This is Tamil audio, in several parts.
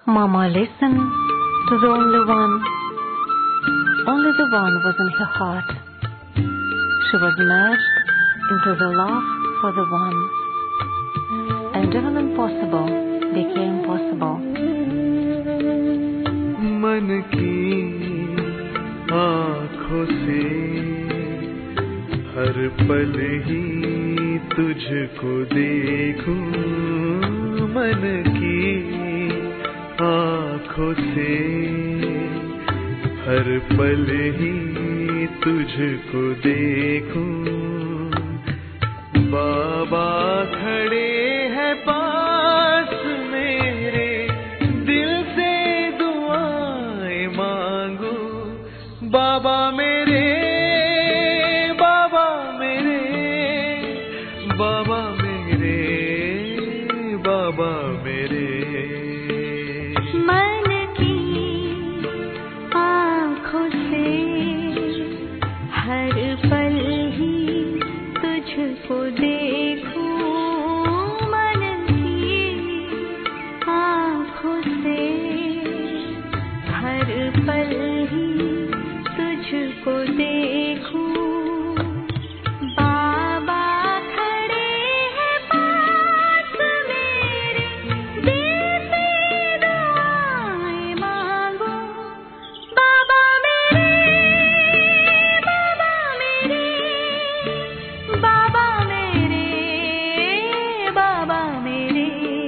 Mama listened to the only one. Only the one was in her heart. She was merged into the love for the one. And even impossible became possible. मन की आँखों से हर पल ही तुझको देखूं मन की आँखों से हर पल ही तुझको देखूं बाबा खड़े हैं पास मेरे दिल से दुआएं मांगू बाबा मेरे बाबा मेरे बाबा मेरे बाबा मेरे मन की आँखों से हर पल ही तुझको देखूं मन की आँखों से हर पल ही तुझको देखूं बाबा खड़े हैं पास मेरे दिल से दुआएं मांगो बाबा मेरे बाबा मेरे बाबा मेरे बाबा मेरे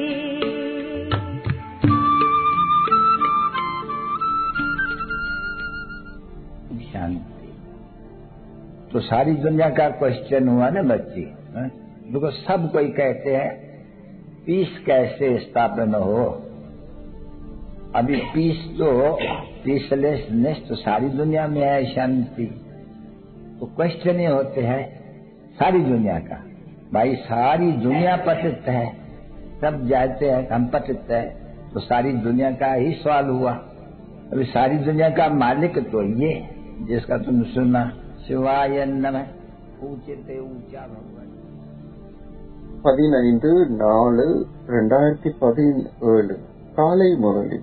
शांति तो सारी दुनिया का क्वेश्चन हुआ ना बच्ची हाँ? देखो सब कोई कहते हैं पीस कैसे स्थापन हो अभी पीस तो पीसलेसनेस तो सारी दुनिया में है शांति तो क्वेश्चन ये होते हैं सारी दुनिया का भाई सारी दुनिया पतित है सब जाते हैं हम पतित है तो सारी दुनिया का ही सवाल हुआ अभी सारी दुनिया का मालिक तो ये जिसका तुम सुना शिवाय नमः ऊंचे ते ऊंचा भगवान பதினைந்து நாலு ரெண்டாயிரத்தி பதினேழு காலை முரளி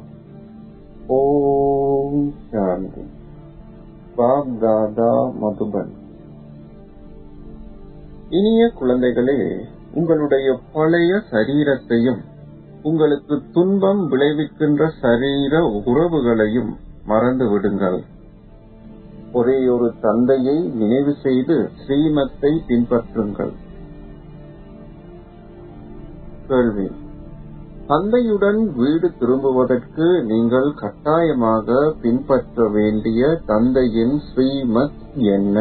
ஓம் சாந்தி பாப் தாதா மதுபன் இனிய குழந்தைகளே உங்களுடைய பழைய சரீரத்தையும் உங்களுக்கு துன்பம் விளைவிக்கின்ற சரீர உறவுகளையும் மறந்து விடுங்கள் ஒரே ஒரு தந்தையை நினைவு செய்து ஸ்ரீமத்தை பின்பற்றுங்கள் கேள்வி தந்தையுடன் வீடு திரும்புவதற்கு நீங்கள் கட்டாயமாக பின்பற்ற வேண்டிய தந்தையின் ஸ்ரீமத் என்ன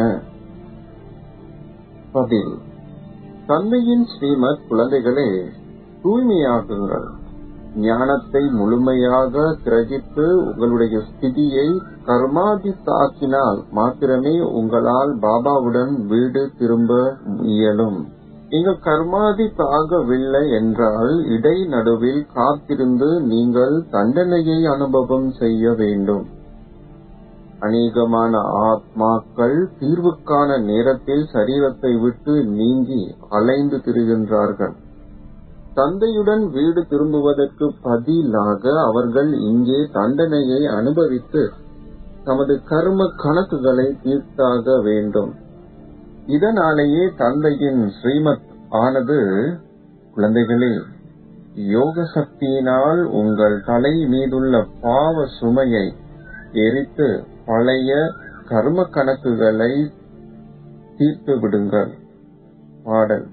பதில் தந்தையின் ஸ்ரீமத் குழந்தைகளே தூய்மையாகுங்கள் ஞானத்தை முழுமையாக கிரகித்து உங்களுடைய ஸ்திதியை கர்மாதித்தாக்கினால் மாத்திரமே உங்களால் பாபாவுடன் வீடு திரும்ப இயலும் நீங்கள் கர்மாதித்தாகவில்லை என்றால் இடை நடுவில் காத்திருந்து நீங்கள் தண்டனையை அனுபவம் செய்ய வேண்டும் அநேகமான ஆத்மாக்கள் தீர்வுக்கான நேரத்தில் சரீரத்தை விட்டு நீங்கி அலைந்து திரிகின்றார்கள் தந்தையுடன் வீடு திரும்புவதற்கு பதிலாக அவர்கள் இங்கே தண்டனையை அனுபவித்து தமது கர்ம கணக்குகளை தீர்த்தாக வேண்டும் இதனாலேயே தந்தையின் ஸ்ரீமத் ஆனது குழந்தைகளே யோக சக்தியினால் உங்கள் தலை மீதுள்ள பாவ சுமையை எரித்து பழைய கர்ம கணக்குகளை தீர்த்து விடுங்கள் பாடல்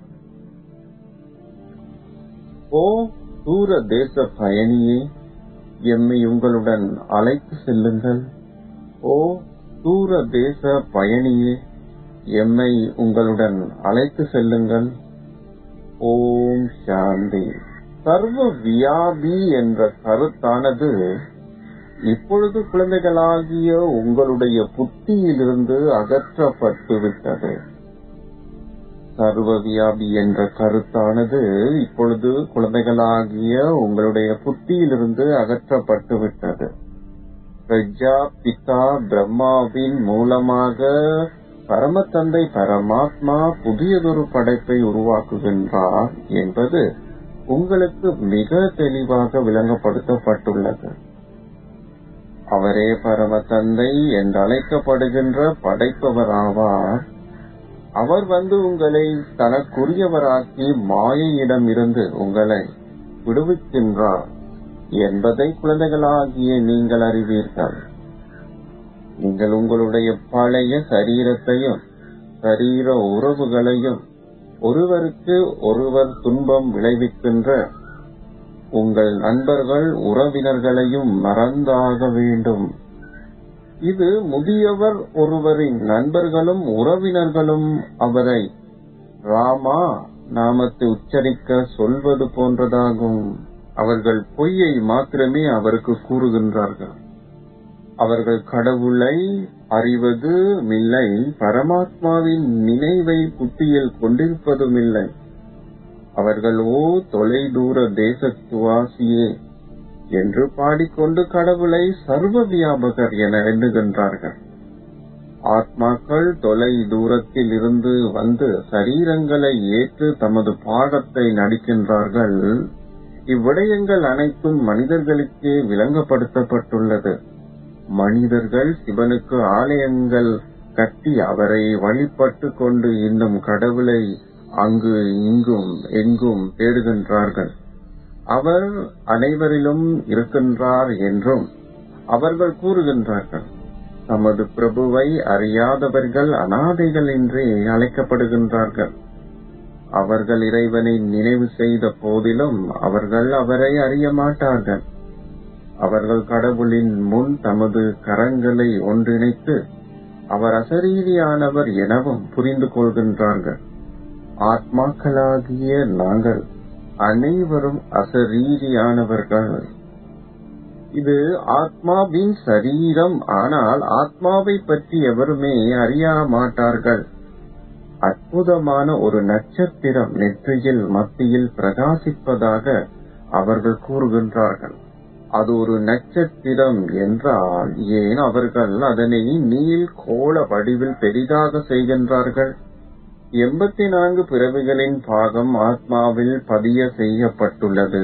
ஓ தூர தேச பயணியே எம்மை உங்களுடன் அழைத்து செல்லுங்கள் ஓ தூர தேச பயணியே எம்மை உங்களுடன் அழைத்து செல்லுங்கள் ஓம் சாந்தி சர்வ வியாபி என்ற கருத்தானது இப்பொழுது குழந்தைகளாகிய உங்களுடைய புத்தியிலிருந்து அகற்றப்பட்டு விட்டது சர்வ வியாபி என்ற கருத்தானது இப்பொழுது குழந்தைகளாகிய உங்களுடைய புத்தியிலிருந்து அகற்றப்பட்டு விட்டது பிரஜா பிதா பிரம்மாவின் மூலமாக பரமத்தந்தை பரமாத்மா புதியதொரு படைப்பை உருவாக்குகின்றார் என்பது உங்களுக்கு மிக தெளிவாக விளங்கப்படுத்தப்பட்டுள்ளது அவரே பரம தந்தை என்று அழைக்கப்படுகின்ற படைப்பவர் ஆவார் அவர் வந்து உங்களை தனக்குரியவராக்கி மாயையிடம் இருந்து உங்களை விடுவிக்கின்றார் என்பதை குழந்தைகளாகிய நீங்கள் அறிவீர்கள் நீங்கள் உங்களுடைய பழைய சரீரத்தையும் சரீர உறவுகளையும் ஒருவருக்கு ஒருவர் துன்பம் விளைவிக்கின்ற உங்கள் நண்பர்கள் உறவினர்களையும் மறந்தாக வேண்டும் இது முதியவர் ஒருவரின் நண்பர்களும் உறவினர்களும் அவரை ராமா நாமத்தை உச்சரிக்க சொல்வது போன்றதாகும் அவர்கள் பொய்யை மாத்திரமே அவருக்கு கூறுகின்றார்கள் அவர்கள் கடவுளை அறிவது இல்லை பரமாத்மாவின் நினைவை புத்தியில் கொண்டிருப்பதும் இல்லை அவர்கள் ஓ தொலை தூர தேசத்துவாசியே என்று பாடிக்கொண்டு கடவுளை சர்வ வியாபகர் என எண்ணுகின்றார்கள் ஆத்மாக்கள் தொலை தூரத்தில் இருந்து வந்து சரீரங்களை ஏற்று தமது பாடத்தை நடிக்கின்றார்கள் இவ்விடயங்கள் அனைத்தும் மனிதர்களுக்கே விளங்கப்படுத்தப்பட்டுள்ளது மனிதர்கள் சிவனுக்கு ஆலயங்கள் கட்டி அவரை வழிபட்டு கொண்டு இன்னும் கடவுளை அங்கு இங்கும் எங்கும் தேடுகின்றார்கள் அவர் அனைவரிலும் இருக்கின்றார் என்றும் அவர்கள் கூறுகின்றார்கள் தமது பிரபுவை அறியாதவர்கள் அனாதைகள் என்றே அழைக்கப்படுகின்றார்கள் அவர்கள் இறைவனை நினைவு செய்த போதிலும் அவர்கள் அவரை அறிய மாட்டார்கள் அவர்கள் கடவுளின் முன் தமது கரங்களை ஒன்றிணைத்து அவர் அசரீரியானவர் எனவும் புரிந்து கொள்கின்றார்கள் ஆத்மாக்களாகிய நாங்கள் அனைவரும் அசரீரியானவர்கள் இது ஆத்மாவின் சரீரம் ஆனால் ஆத்மாவை பற்றி எவருமே அறிய மாட்டார்கள் அற்புதமான ஒரு நட்சத்திரம் நெற்றியில் மத்தியில் பிரகாசிப்பதாக அவர்கள் கூறுகின்றார்கள் அது ஒரு நட்சத்திரம் என்றால் ஏன் அவர்கள் அதனை நீல் கோள வடிவில் பெரிதாக செய்கின்றார்கள் எண்பத்தி நான்கு பிறவிகளின் பாகம் ஆத்மாவில் பதிய செய்யப்பட்டுள்ளது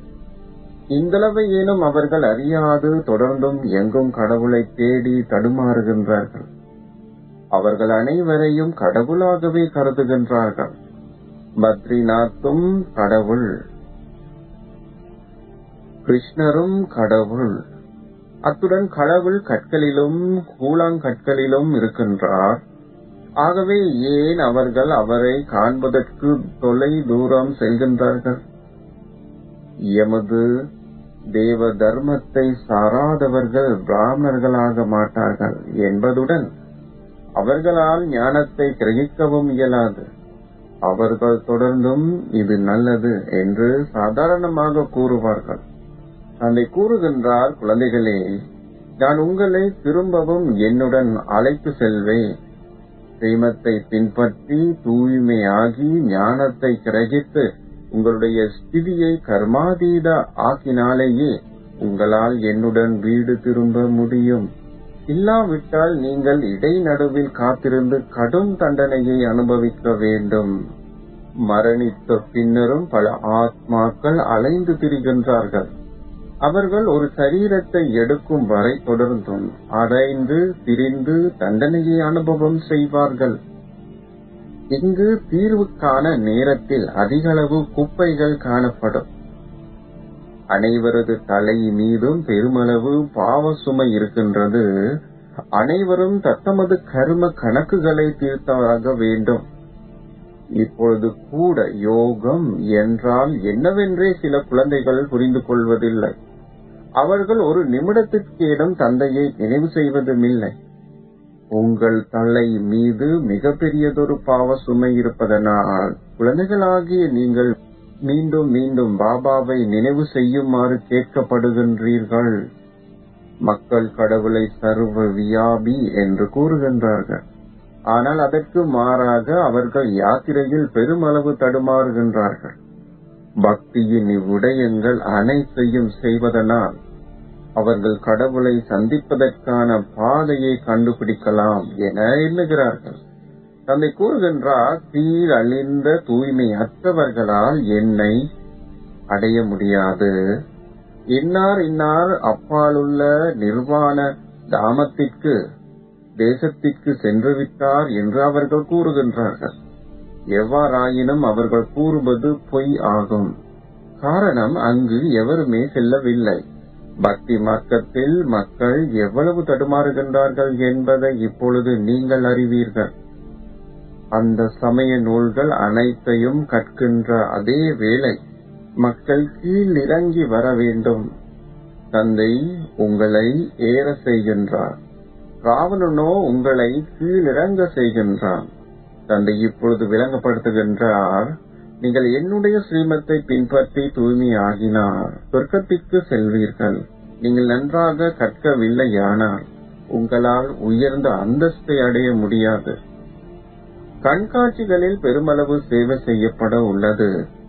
இந்தளவை ஏனும் அவர்கள் அறியாது தொடர்ந்தும் எங்கும் கடவுளை தேடி தடுமாறுகின்றார்கள் அவர்கள் அனைவரையும் கடவுளாகவே கருதுகின்றார்கள் பத்ரிநாத்தும் கடவுள் கிருஷ்ணரும் கடவுள் அத்துடன் கடவுள் கற்களிலும் கூழாங்கற்களிலும் இருக்கின்றார் ஆகவே ஏன் அவர்கள் அவரை காண்பதற்கு தொலை தூரம் செல்கின்றார்கள் எமது தேவ தர்மத்தை சாராதவர்கள் பிராமணர்களாக மாட்டார்கள் என்பதுடன் அவர்களால் ஞானத்தை கிரகிக்கவும் இயலாது அவர்கள் தொடர்ந்தும் இது நல்லது என்று சாதாரணமாக கூறுவார்கள் தந்தை கூறுகின்றார் குழந்தைகளே நான் உங்களை திரும்பவும் என்னுடன் அழைத்து செல்வேன் ஸ்ரீமத்தை பின்பற்றி தூய்மையாகி ஞானத்தை கிரகித்து உங்களுடைய ஸ்திதியை கர்மாதீத ஆக்கினாலேயே உங்களால் என்னுடன் வீடு திரும்ப முடியும் இல்லாவிட்டால் நீங்கள் இடைநடுவில் காத்திருந்து கடும் தண்டனையை அனுபவிக்க வேண்டும் மரணித்த பின்னரும் பல ஆத்மாக்கள் அலைந்து திரிகின்றார்கள் அவர்கள் ஒரு சரீரத்தை எடுக்கும் வரை தொடர்ந்தும் அடைந்து திரிந்து தண்டனையை அனுபவம் செய்வார்கள் இங்கு தீர்வுக்கான நேரத்தில் அதிகளவு குப்பைகள் காணப்படும் அனைவரது தலை மீதும் பெருமளவு பாவ சுமை இருக்கின்றது அனைவரும் தத்தமது கரும கணக்குகளை தீர்த்தாக வேண்டும் இப்பொழுது கூட யோகம் என்றால் என்னவென்றே சில குழந்தைகள் புரிந்து கொள்வதில்லை அவர்கள் ஒரு நிமிடத்திற்கேனும் தந்தையை நினைவு செய்வதும் இல்லை உங்கள் தலை மீது மிகப்பெரியதொரு பாவ சுமை இருப்பதனால் குழந்தைகளாகிய நீங்கள் மீண்டும் மீண்டும் பாபாவை நினைவு செய்யுமாறு கேட்கப்படுகின்றீர்கள் மக்கள் கடவுளை சர்வ வியாபி என்று கூறுகின்றார்கள் ஆனால் அதற்கு மாறாக அவர்கள் யாத்திரையில் பெருமளவு தடுமாறுகின்றார்கள் பக்தியின் இவ்விடயங்கள் அனைத்தையும் செய்வதனால் அவர்கள் கடவுளை சந்திப்பதற்கான பாதையை கண்டுபிடிக்கலாம் என எண்ணுகிறார்கள் தந்தை கூறுகின்றார் சீரழிந்த தூய்மை அற்றவர்களால் என்னை அடைய முடியாது இன்னார் இன்னார் அப்பாலுள்ள நிர்வாண தாமத்திற்கு தேசத்திற்கு சென்று விட்டார் என்று அவர்கள் கூறுகின்றார்கள் எவ்வாறாயினும் அவர்கள் கூறுவது பொய் ஆகும் காரணம் அங்கு எவருமே செல்லவில்லை பக்தி மார்க்கத்தில் மக்கள் எவ்வளவு தடுமாறுகின்றார்கள் என்பதை இப்பொழுது நீங்கள் அறிவீர்கள் அந்த சமய நூல்கள் அனைத்தையும் கற்கின்ற அதே வேளை மக்கள் கீழ் இறங்கி வர வேண்டும் தந்தை உங்களை ஏற செய்கின்றார் ராவணனோ உங்களை கீழிறங்க செய்கின்றான் தந்தை இப்பொழுது விளங்கப்படுத்துகின்றார் நீங்கள் என்னுடைய ஸ்ரீமத்தை பின்பற்றி தூய்மையாகினார் சொர்க்கத்திற்கு செல்வீர்கள் நீங்கள் நன்றாக கற்கவில்லையானால் உங்களால் உயர்ந்த அந்தஸ்தை அடைய முடியாது கண்காட்சிகளில் பெருமளவு சேவை செய்யப்பட உள்ளது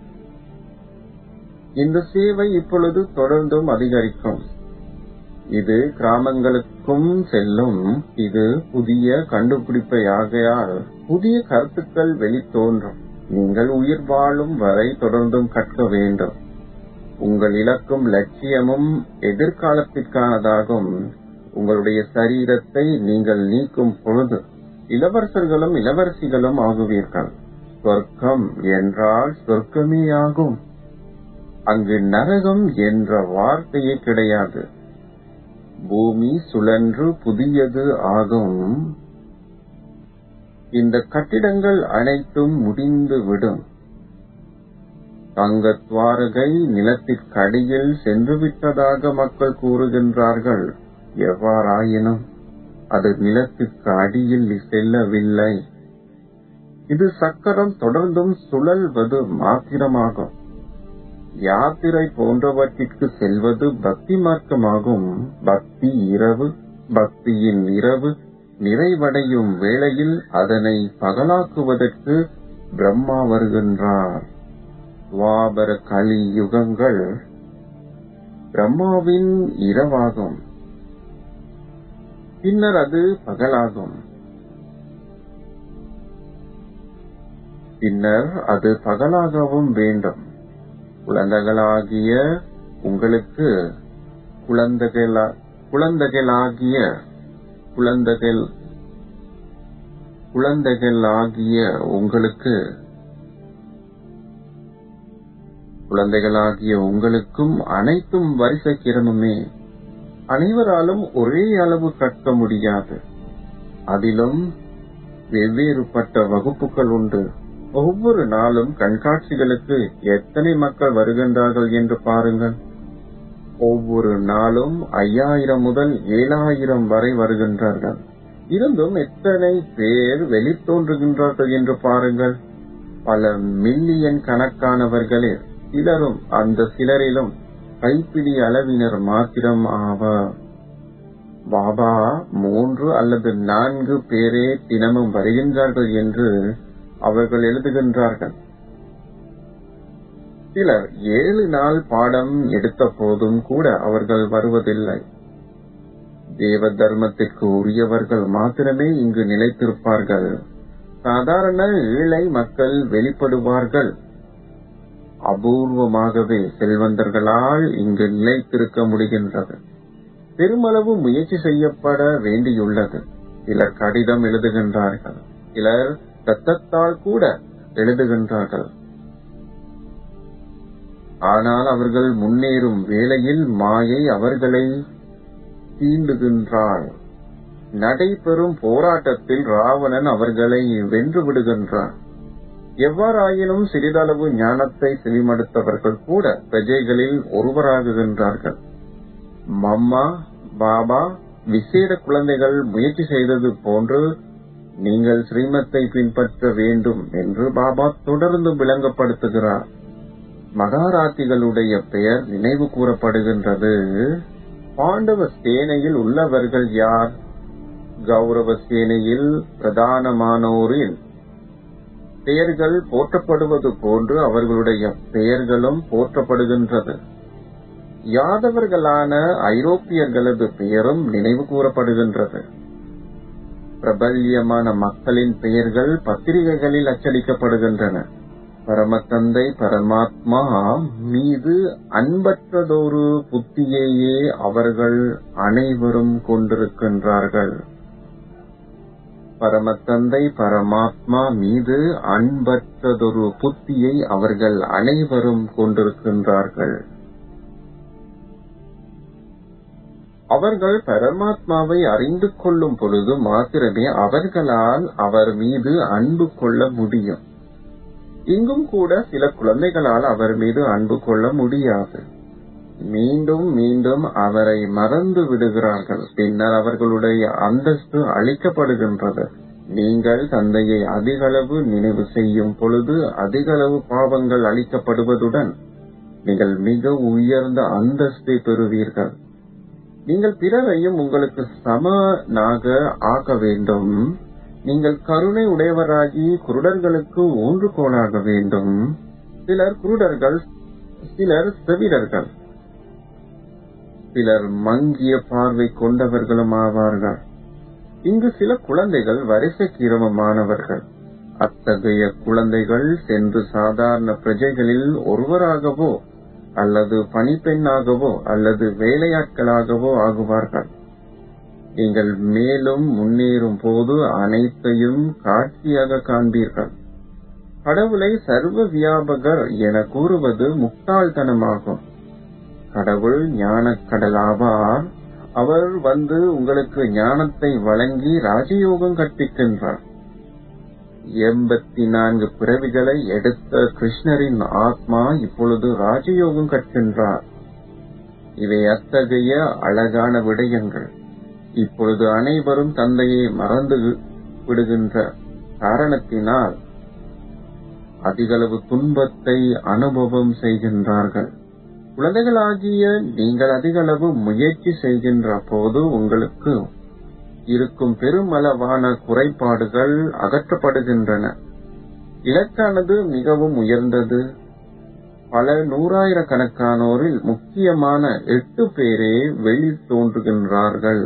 இந்த சேவை இப்பொழுது தொடர்ந்தும் அதிகரிக்கும் இது கிராமங்களுக்கும் செல்லும் இது புதிய கண்டுபிடிப்பை ஆகையால் புதிய கருத்துக்கள் வெளித்தோன்றும் நீங்கள் உயிர் வாழும் வரை தொடர்ந்தும் கற்க வேண்டும் உங்கள் இலக்கும் லட்சியமும் எதிர்காலத்திற்கானதாகும் உங்களுடைய சரீரத்தை நீங்கள் நீக்கும் பொழுது இளவரசர்களும் இளவரசிகளும் ஆகுவீர்கள் சொர்க்கம் என்றால் சொர்க்கமே ஆகும் அங்கு நரகம் என்ற வார்த்தையே கிடையாது பூமி சுழன்று புதியது ஆகும் இந்த கட்டிடங்கள் அனைத்தும் முடிந்து விடும் தங்கத்வாரகை நிலத்திற்கடியில் சென்று விட்டதாக மக்கள் கூறுகின்றார்கள் எவ்வாறாயினும் அது நிலத்துக்கு அடியில் செல்லவில்லை இது சக்கரம் தொடர்ந்தும் சுழல்வது மாத்திரமாகும் யாத்திரை போன்றவற்றிற்கு செல்வது பக்தி மார்க்கமாகும் பக்தி இரவு பக்தியின் இரவு நிறைவடையும் வேளையில் அதனை பகலாக்குவதற்கு பிரம்மா வருகின்றார் துவாபர கலி யுகங்கள் பிரம்மாவின் இரவாகும் பின்னர் அது பகலாகும் பின்னர் அது பகலாகவும் வேண்டும் குழந்தைகளாகிய உங்களுக்கு குழந்தைகளா குழந்தைகளாகிய குழந்தைகள் குழந்தைகளாகிய உங்களுக்கு குழந்தைகளாகிய உங்களுக்கும் அனைத்தும் வரிசை கிரமமே அனைவராலும் ஒரே அளவு கற்க முடியாது அதிலும் வெவ்வேறுபட்ட வகுப்புகள் உண்டு ஒவ்வொரு நாளும் கண்காட்சிகளுக்கு எத்தனை மக்கள் வருகின்றார்கள் என்று பாருங்கள் ஒவ்வொரு நாளும் ஐயாயிரம் முதல் ஏழாயிரம் வரை வருகின்றார்கள் இருந்தும் எத்தனை பேர் வெளித்தோன்றுகின்றார்கள் என்று பாருங்கள் பல மில்லியன் கணக்கானவர்களே சிலரும் அந்த சிலரிலும் கைப்பிடி அளவினர் மாத்திரம் ஆவார் பாபா மூன்று அல்லது நான்கு பேரே தினமும் வருகின்றார்கள் என்று அவர்கள் எழுதுகின்றார்கள் சிலர் ஏழு நாள் பாடம் எடுத்த போதும் கூட அவர்கள் வருவதில்லை தேவ தர்மத்திற்கு உரியவர்கள் மாத்திரமே இங்கு நிலைத்திருப்பார்கள் சாதாரண ஏழை மக்கள் வெளிப்படுவார்கள் அபூர்வமாகவே செல்வந்தர்களால் இங்கு நிலைத்திருக்க முடிகின்றது பெருமளவு முயற்சி செய்யப்பட வேண்டியுள்ளது சிலர் கடிதம் எழுதுகின்றார்கள் சிலர் ரத்தத்தால் கூட எழுதுகின்றார்கள் ஆனால் அவர்கள் முன்னேறும் வேளையில் மாயை அவர்களை தீண்டுகின்றாள் நடைபெறும் போராட்டத்தில் ராவணன் அவர்களை வென்று விடுகின்றான் எவ்வாறாயினும் சிறிதளவு ஞானத்தை செவிமடுத்தவர்கள் கூட பிரஜைகளில் ஒருவராகுகின்றார்கள் மம்மா பாபா விசேட குழந்தைகள் முயற்சி செய்தது போன்று நீங்கள் ஸ்ரீமத்தை பின்பற்ற வேண்டும் என்று பாபா தொடர்ந்து விளங்கப்படுத்துகிறார் மகாராத்திகளுடைய பெயர் நினைவு கூறப்படுகின்றது பாண்டவ சேனையில் உள்ளவர்கள் யார் கௌரவ சேனையில் பிரதானமானோரின் பெயர்கள் போற்றப்படுவது போன்று அவர்களுடைய பெயர்களும் போற்றப்படுகின்றது யாதவர்களான ஐரோப்பியர்களது பெயரும் நினைவு கூறப்படுகின்றது பிரபல்யமான மக்களின் பெயர்கள் பத்திரிகைகளில் அச்சடிக்கப்படுகின்றன பரமதந்தை பரமாத்மா மீது அன்பற்றதொரு புத்தியையே அவர்கள் அனைவரும் கொண்டிருக்கின்றார்கள் பரமதந்தை பரமாத்மா மீது அன்பற்றதொரு புத்தியை அவர்கள் அனைவரும் கொண்டிருக்கின்றார்கள் அவர்கள் பரமாத்மாவை அறிந்து கொள்ளும் பொழுது மாத்திரமே அவர்களால் அவர் மீது அன்பு கொள்ள முடியும் இங்கும் கூட சில குழந்தைகளால் அவர் மீது அன்பு கொள்ள முடியாது மீண்டும் மீண்டும் அவரை மறந்து விடுகிறார்கள் பின்னர் அவர்களுடைய அந்தஸ்து அளிக்கப்படுகின்றது நீங்கள் தந்தையை அதிகளவு நினைவு செய்யும் பொழுது அதிகளவு பாவங்கள் அளிக்கப்படுவதுடன் நீங்கள் மிக உயர்ந்த அந்தஸ்தை பெறுவீர்கள் நீங்கள் பிறரையும் உங்களுக்கு சமனாக ஆக்க வேண்டும் நீங்கள் கருணை உடையவராகி குருடர்களுக்கு ஊன்றுகோலாக வேண்டும் சிலர் குருடர்கள் சிலர் செவிடர்கள் சிலர் மங்கிய பார்வை கொண்டவர்களும் ஆவார்கள் இங்கு சில குழந்தைகள் வரிசை கிரமமானவர்கள் அத்தகைய குழந்தைகள் சென்று சாதாரண பிரஜைகளில் ஒருவராகவோ அல்லது பணிப்பெண்ணாகவோ அல்லது வேலையாட்களாகவோ ஆகுவார்கள் நீங்கள் மேலும் முன்னேறும் போது அனைத்தையும் காட்சியாக காண்பீர்கள் கடவுளை சர்வ வியாபகர் என கூறுவது முட்டாள்தனமாகும் கடவுள் ஞானக் கடலாவார் அவர் வந்து உங்களுக்கு ஞானத்தை வழங்கி ராஜயோகம் கற்பிக்கின்றார் எண்பத்தி நான்கு பிறவிகளை எடுத்த கிருஷ்ணரின் ஆத்மா இப்பொழுது ராஜயோகம் கற்கின்றார் இவை அத்தகைய அழகான விடயங்கள் இப்பொழுது அனைவரும் தந்தையை மறந்து விடுகின்ற காரணத்தினால் அதிகளவு துன்பத்தை அனுபவம் செய்கின்றார்கள் குழந்தைகளாகிய நீங்கள் அதிகளவு முயற்சி செய்கின்ற போது உங்களுக்கு இருக்கும் பெருமளவான குறைபாடுகள் அகற்றப்படுகின்றன இலக்கானது மிகவும் உயர்ந்தது பல நூறாயிரக்கணக்கானோரில் முக்கியமான எட்டு பேரே வெளி தோன்றுகின்றார்கள்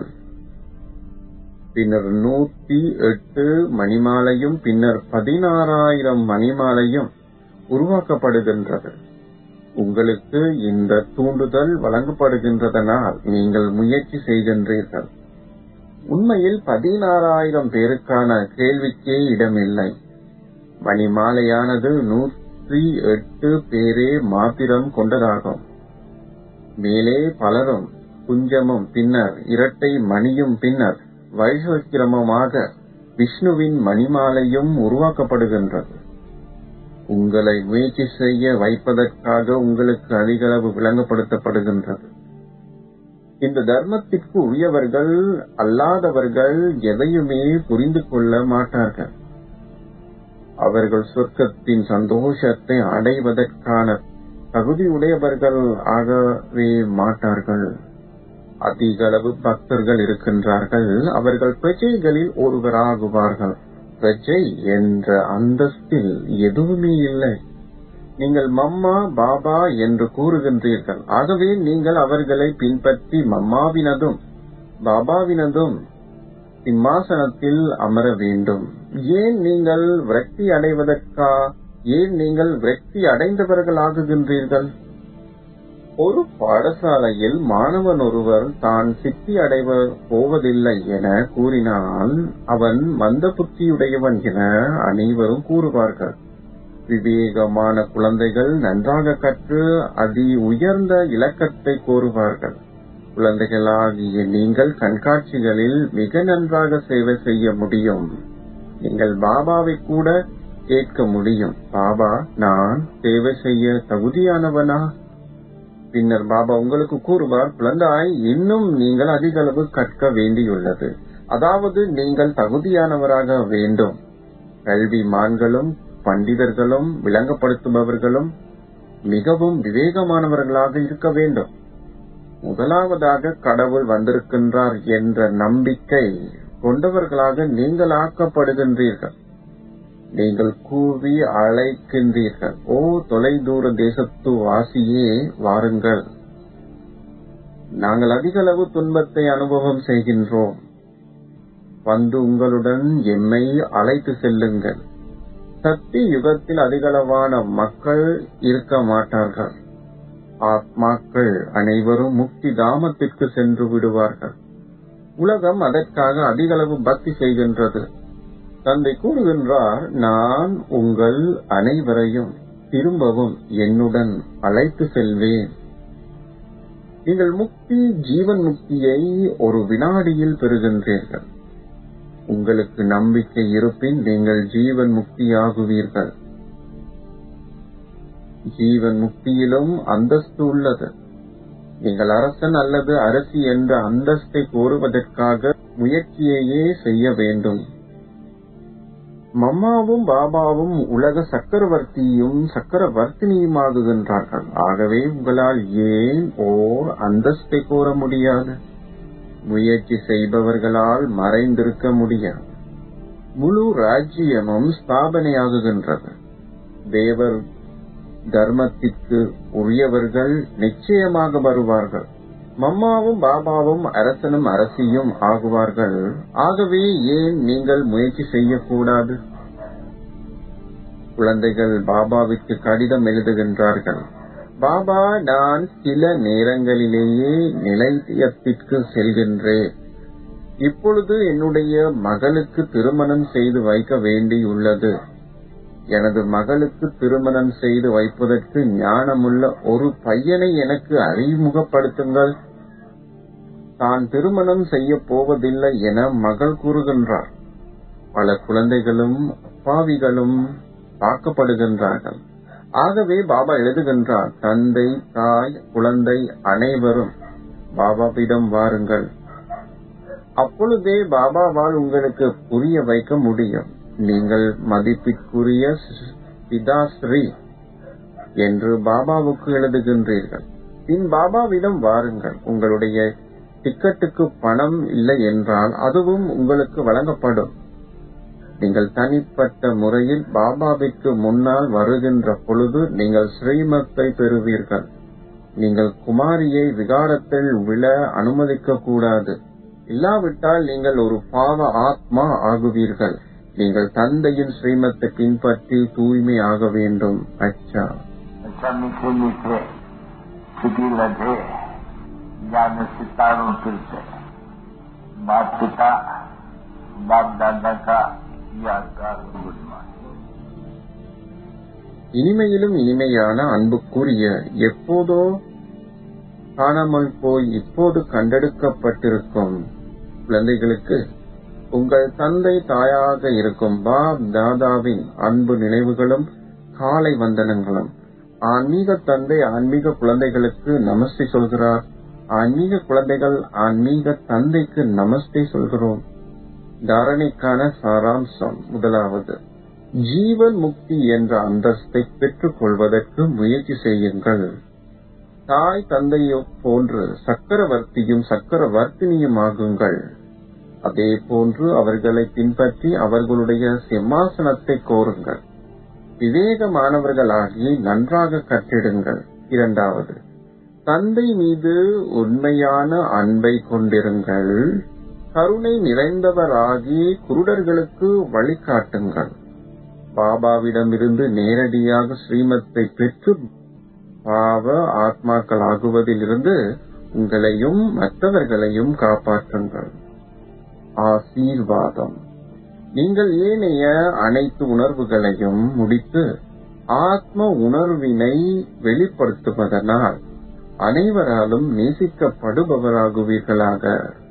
பின்னர் நூத்தி எட்டு மணிமாலையும் பின்னர் பதினாறாயிரம் மணிமாலையும் உருவாக்கப்படுகின்றது உங்களுக்கு இந்த தூண்டுதல் வழங்கப்படுகின்றதனால் நீங்கள் முயற்சி செய்கின்றீர்கள் உண்மையில் பதினாறாயிரம் பேருக்கான கேள்விக்கே இடமில்லை மணிமாலையானது நூற்றி எட்டு பேரே மாத்திரம் கொண்டதாகும் மேலே பலரும் குஞ்சமும் பின்னர் இரட்டை மணியும் பின்னர் வைசக்கிரமமாக விஷ்ணுவின் மணிமாலையும் உருவாக்கப்படுகின்றது உங்களை முயற்சி செய்ய வைப்பதற்காக உங்களுக்கு அதிகளவு விளங்கப்படுத்தப்படுகின்றது இந்த தர்மத்திற்கு உரியவர்கள் அல்லாதவர்கள் எதையுமே புரிந்து கொள்ள மாட்டார்கள் அவர்கள் சொர்க்கத்தின் சந்தோஷத்தை அடைவதற்கான தகுதியுடையவர்கள் ஆகவே மாட்டார்கள் அதிக அளவு பக்தர்கள் இருக்கின்றார்கள் அவர்கள் பிரஜைகளில் ஒருவராகுவார்கள் பிரஜை என்ற அந்தஸ்தில் எதுவுமே இல்லை நீங்கள் மம்மா பாபா என்று கூறுகின்றீர்கள் ஆகவே நீங்கள் அவர்களை பின்பற்றி மம்மாவினதும் பாபாவினதும் சிம்மாசனத்தில் அமர வேண்டும் ஏன் நீங்கள் விரக்தி அடைவதற்கா ஏன் நீங்கள் விரக்தி அடைந்தவர்களாகுகின்றீர்கள் ஒரு பாடசாலையில் மாணவன் ஒருவர் தான் சித்தி அடைவ போவதில்லை என கூறினால் அவன் மந்த புத்தியுடையவன் என அனைவரும் கூறுவார்கள் விவேகமான குழந்தைகள் நன்றாக கற்று அதி உயர்ந்த இலக்கத்தை கோருவார்கள் குழந்தைகளாகிய நீங்கள் கண்காட்சிகளில் மிக நன்றாக சேவை செய்ய முடியும் நீங்கள் பாபாவை கூட கேட்க முடியும் பாபா நான் சேவை செய்ய தகுதியானவனா பின்னர் பாபா உங்களுக்கு கூறுவார் குழந்தாய் இன்னும் நீங்கள் அதிக அளவு கற்க வேண்டியுள்ளது அதாவது நீங்கள் தகுதியானவராக வேண்டும் கல்விமான்களும் பண்டிதர்களும் விளங்கப்படுத்துபவர்களும் மிகவும் விவேகமானவர்களாக இருக்க வேண்டும் முதலாவதாக கடவுள் வந்திருக்கின்றார் என்ற நம்பிக்கை கொண்டவர்களாக நீங்கள் ஆக்கப்படுகின்றீர்கள் நீங்கள் கூவி அழைக்கின்றீர்கள் ஓ தொலைதூர தேசத்து வாசியே வாருங்கள் நாங்கள் அதிக அளவு துன்பத்தை அனுபவம் செய்கின்றோம் வந்து உங்களுடன் எம்மை அழைத்து செல்லுங்கள் சக்தி யுகத்தில் அதிகளவான மக்கள் இருக்க மாட்டார்கள் ஆத்மாக்கள் அனைவரும் முக்தி தாமத்திற்கு சென்று விடுவார்கள் உலகம் அதற்காக அதிகளவு பக்தி செய்கின்றது தந்தை கூறுகின்றார் நான் உங்கள் அனைவரையும் திரும்பவும் என்னுடன் அழைத்து செல்வேன் நீங்கள் முக்தி ஜீவன் முக்தியை ஒரு வினாடியில் பெறுகின்றீர்கள் உங்களுக்கு நம்பிக்கை இருப்பின் நீங்கள் ஜீவன் முக்தியாகுவீர்கள் ஜீவன் முக்தியிலும் அந்தஸ்து உள்ளது நீங்கள் அரசன் அல்லது அரசி என்ற அந்தஸ்தை கோருவதற்காக முயற்சியையே செய்ய வேண்டும் மம்மாவும் பாபாவும் உலக சக்கரவர்த்தியும் சக்கரவர்த்தினியுமாகுகின்றார்கள் ஆகவே உங்களால் ஏன் ஓர் அந்தஸ்தை கோர முடியாது முயற்சி செய்பவர்களால் மறைந்திருக்க முடியாது முழு ராஜ்யமும் ஸ்தாபனையாகுகின்றது தேவர் தர்மத்திற்கு உரியவர்கள் நிச்சயமாக வருவார்கள் மம்மாவும் பாபாவும் அரசனும் அரசியும் ஆகுவார்கள் ஆகவே ஏன் நீங்கள் முயற்சி செய்யக்கூடாது குழந்தைகள் பாபாவிற்கு கடிதம் எழுதுகின்றார்கள் பாபா நான் சில நேரங்களிலேயே நிலையத்திற்கு செல்கின்றேன் இப்பொழுது என்னுடைய மகளுக்கு திருமணம் செய்து வைக்க வேண்டியுள்ளது எனது மகளுக்கு திருமணம் செய்து வைப்பதற்கு ஞானமுள்ள ஒரு பையனை எனக்கு அறிமுகப்படுத்துங்கள் தான் திருமணம் செய்ய போவதில்லை என மகள் கூறுகின்றார் பல குழந்தைகளும் அப்பாவிகளும் தாக்கப்படுகின்றார்கள் ஆகவே பாபா எழுதுகின்றார் தந்தை தாய் குழந்தை அனைவரும் பாபாவிடம் வாருங்கள் அப்பொழுதே பாபாவால் உங்களுக்கு புரிய வைக்க முடியும் நீங்கள் மதிப்பிற்குரிய பிதாஸ்ரீ என்று பாபாவுக்கு எழுதுகின்றீர்கள் பின் பாபாவிடம் வாருங்கள் உங்களுடைய டிக்கெட்டுக்கு பணம் இல்லை என்றால் அதுவும் உங்களுக்கு வழங்கப்படும் நீங்கள் தனிப்பட்ட முறையில் பாபாவிற்கு முன்னால் வருகின்ற பொழுது நீங்கள் ஸ்ரீமத்தை பெறுவீர்கள் நீங்கள் குமாரியை விகாரத்தில் விழ அனுமதிக்க கூடாது இல்லாவிட்டால் நீங்கள் ஒரு பாவ ஆத்மா ஆகுவீர்கள் நீங்கள் தந்தையின் ஸ்ரீமத்தை பின்பற்றி தூய்மை ஆக வேண்டும் அச்சா अच्छा मीठे मीठे सिटी लगे जाने सितारों फिर से माता पिता बाप दादा का यादगार गुड मॉर्निंग இனிமையிலும் இனிமையான அன்புக்குரிய எப்போதோ காணாமல் போய் இப்போது கண்டெடுக்கப்பட்டிருக்கும் குழந்தைகளுக்கு உங்கள் தந்தை தாயாக இருக்கும் பாப் தாதாவின் அன்பு நினைவுகளும் காலை வந்தனங்களும் ஆன்மீக தந்தை ஆன்மீக குழந்தைகளுக்கு நமஸ்தே சொல்கிறார் ஆன்மீக குழந்தைகள் ஆன்மீக தந்தைக்கு நமஸ்தே சொல்கிறோம் தாரணைக்கான சாராம்சம் முதலாவது ஜீவன் முக்தி என்ற அந்தஸ்தை பெற்றுக் கொள்வதற்கு முயற்சி செய்யுங்கள் தாய் தந்தையோ போன்று சக்கரவர்த்தியும் சக்கரவர்த்தினியுமாகுங்கள் அதே போன்று அவர்களை பின்பற்றி அவர்களுடைய சிம்மாசனத்தை கோருங்கள் விவேகமானவர்களாகி நன்றாக கற்றிடுங்கள் இரண்டாவது தந்தை மீது உண்மையான அன்பை கொண்டிருங்கள் கருணை நிறைந்தவராகி குருடர்களுக்கு வழிகாட்டுங்கள் பாபாவிடமிருந்து நேரடியாக ஸ்ரீமத்தை பெற்று பாவ ஆத்மாக்கள் ஆகுவதிலிருந்து உங்களையும் மற்றவர்களையும் காப்பாற்றுங்கள் ஆசீர்வாதம் நீங்கள் ஏனைய அனைத்து உணர்வுகளையும் முடித்து ஆத்ம உணர்வினை வெளிப்படுத்துவதனால் அனைவராலும் நேசிக்கப்படுபவராகுவீர்களாக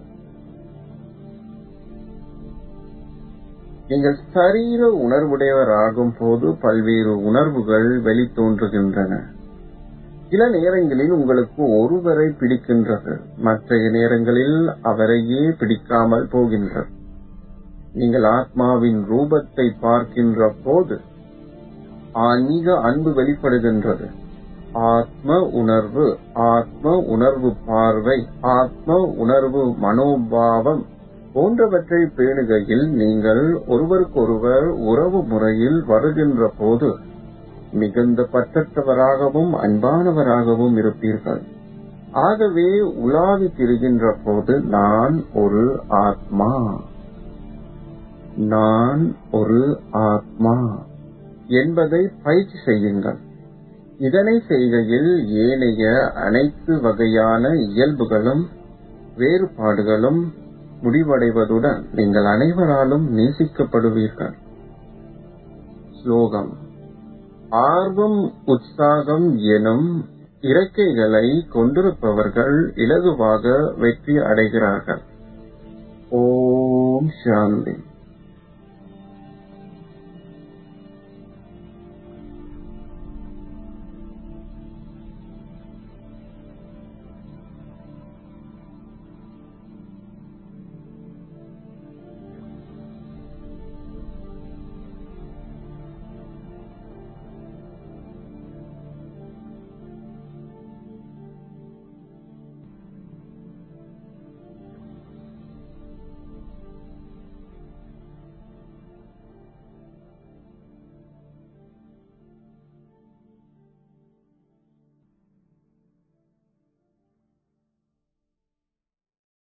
நீங்கள் சரீர உணர்வுடையவராகும் போது பல்வேறு உணர்வுகள் வெளித்தோன்றுகின்றன சில நேரங்களில் உங்களுக்கு ஒருவரை பிடிக்கின்றது மற்றைய நேரங்களில் அவரையே பிடிக்காமல் போகின்றது நீங்கள் ஆத்மாவின் ரூபத்தை பார்க்கின்ற போது ஆன்மீக அன்பு வெளிப்படுகின்றது ஆத்ம உணர்வு ஆத்ம உணர்வு பார்வை ஆத்ம உணர்வு மனோபாவம் போன்றவற்றை பேணுகையில் நீங்கள் ஒருவருக்கொருவர் உறவு முறையில் வருகின்ற போது மிகுந்த பற்றற்றவராகவும் அன்பானவராகவும் இருப்பீர்கள் ஆகவே உலாவி திரிகின்ற போது நான் ஒரு ஆத்மா நான் ஒரு ஆத்மா என்பதை பயிற்சி செய்யுங்கள் இதனை செய்கையில் ஏனைய அனைத்து வகையான இயல்புகளும் வேறுபாடுகளும் முடிவடைவதுடன் நீங்கள் அனைவராலும் நேசிக்கப்படுவீர்கள் ஸ்லோகம் ஆர்வம் உற்சாகம் எனும் இறக்கைகளை கொண்டிருப்பவர்கள் இலகுவாக வெற்றி அடைகிறார்கள் ஓம் சாந்தி